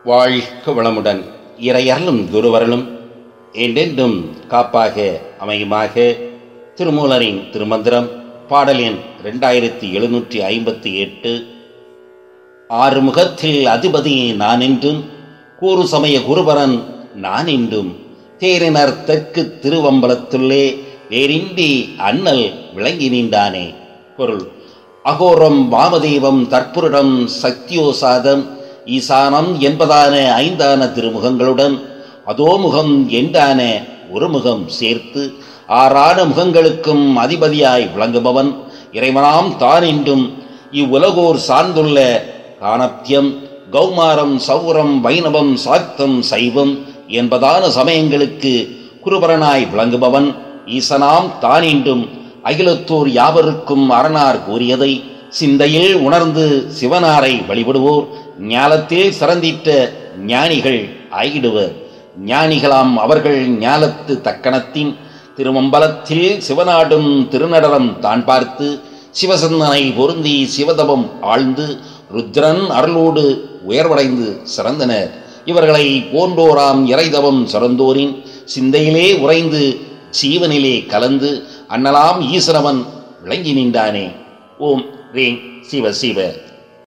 வாழ்க வளமுடன் இறையர்களும் குருவர்களும் என்றென்றும் காப்பாக அமையுமாக திருமூலரின் திருமந்திரம் பாடல் எண் ரெண்டாயிரத்தி எழுநூற்றி ஐம்பத்தி எட்டு ஆறுமுகத்தில் அதிபதி நான் என்றும் கூறு சமய குருபரன் நான் என்றும் தேரினர் தெற்கு திருவம்பலத்துள்ளே வேரின்றி அண்ணல் விளங்கி நின்றானே பொருள் அகோரம் வாமதேவம் தற்புருடம் சக்தியோசாதம் ஈசானம் என்பதான ஐந்தான திருமுகங்களுடன் அதோமுகம் என்றான ஒரு முகம் சேர்த்து ஆறான முகங்களுக்கும் அதிபதியாய் விளங்குபவன் இறைவனாம் தான் என்றும் இவ்வுலகோர் சார்ந்துள்ள காணப்தியம் கௌமாரம் சௌரம் வைணவம் சாக்தம் சைவம் என்பதான சமயங்களுக்கு குருபரனாய் விளங்குபவன் ஈசனாம் தான் என்றும் அகிலத்தோர் யாவருக்கும் அரணார் கூறியதை சிந்தையில் உணர்ந்து சிவனாரை வழிபடுவோர் ஞாலத்தில் சிறந்திட்ட ஞானிகள் ஆகிடுவர் ஞானிகளாம் அவர்கள் ஞாலத்து தக்கணத்தின் திருமம்பலத்தில் சிவநாடும் திருநடனம் தான் பார்த்து சிவசந்தனை பொருந்தி சிவதபம் ஆழ்ந்து ருத்ரன் அருளோடு உயர்வடைந்து சிறந்தனர் இவர்களை போன்றோராம் இறைதவம் சிறந்தோரின் சிந்தையிலே உறைந்து சீவனிலே கலந்து அண்ணலாம் ஈசனவன் விளங்கி நின்றானே ஓம் ரீங் சிவ சிவ